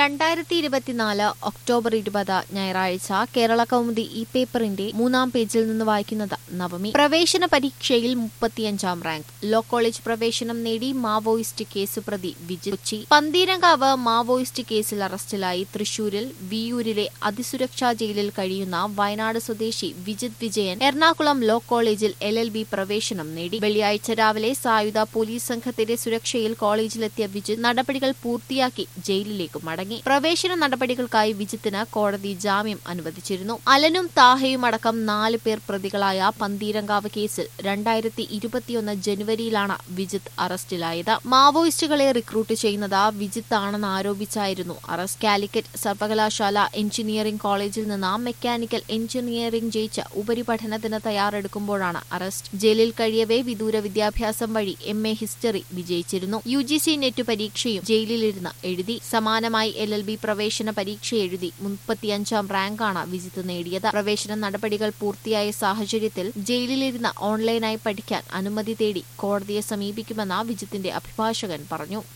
രണ്ടായിരത്തി ഇരുപത്തിനാല് ഒക്ടോബർ ഇരുപത് ഞായറാഴ്ച കേരള കൗമുദി ഈ പേപ്പറിന്റെ മൂന്നാം പേജിൽ നിന്ന് വായിക്കുന്നത് നവമി പ്രവേശന പരീക്ഷയിൽ മുപ്പത്തിയഞ്ചാം റാങ്ക് ലോ കോളേജ് പ്രവേശനം നേടി മാവോയിസ്റ്റ് കേസ് പ്രതി വിജിത് കൊച്ചി പന്തീരങ്കാവ് മാവോയിസ്റ്റ് കേസിൽ അറസ്റ്റിലായി തൃശൂരിൽ വിയൂരിലെ അതിസുരക്ഷാ ജയിലിൽ കഴിയുന്ന വയനാട് സ്വദേശി വിജിത് വിജയൻ എറണാകുളം ലോ കോളേജിൽ എൽ എൽ ബി പ്രവേശനം നേടി വെള്ളിയാഴ്ച രാവിലെ സായുധ പോലീസ് സംഘത്തിന്റെ സുരക്ഷയിൽ കോളേജിലെത്തിയ വിജിത് നടപടികൾ പൂർത്തിയാക്കി ജയിലിലേക്ക് മടങ്ങി പ്രവേശന നടപടികൾക്കായി വിജിത്തിന് കോടതി ജാമ്യം അനുവദിച്ചിരുന്നു അലനും താഹയും അടക്കം നാല് പേർ പ്രതികളായ പന്തീരങ്കാവ് കേസിൽ രണ്ടായിരത്തി ഇരുപത്തിയൊന്ന് ജനുവരിയിലാണ് വിജിത്ത് അറസ്റ്റിലായത് മാവോയിസ്റ്റുകളെ റിക്രൂട്ട് ചെയ്യുന്നത് വിജിത്ത് ആണെന്ന് ആരോപിച്ചായിരുന്നു അറസ്റ്റ് കാലിക്കറ്റ് സർവകലാശാല എഞ്ചിനീയറിംഗ് കോളേജിൽ നിന്ന് മെക്കാനിക്കൽ എഞ്ചിനീയറിംഗ് ജയിച്ച് ഉപരിപഠനത്തിന് തയ്യാറെടുക്കുമ്പോഴാണ് അറസ്റ്റ് ജയിലിൽ കഴിയവേ വിദൂര വിദ്യാഭ്യാസം വഴി എം എ ഹിസ്റ്ററി വിജയിച്ചിരുന്നു യു ജി സി നെറ്റ് പരീക്ഷയും ജയിലിലിരുന്ന് എഴുതി സമാനമായി എൽ എൽ ബി പ്രവേശന പരീക്ഷ എഴുതി മുപ്പത്തിയഞ്ചാം റാങ്കാണ് വിജിത്ത് നേടിയത് പ്രവേശന നടപടികൾ പൂർത്തിയായ സാഹചര്യത്തിൽ ജയിലിലിരുന്ന് ഓൺലൈനായി പഠിക്കാൻ അനുമതി തേടി കോടതിയെ സമീപിക്കുമെന്ന് വിജിത്തിന്റെ അഭിഭാഷകൻ പറഞ്ഞു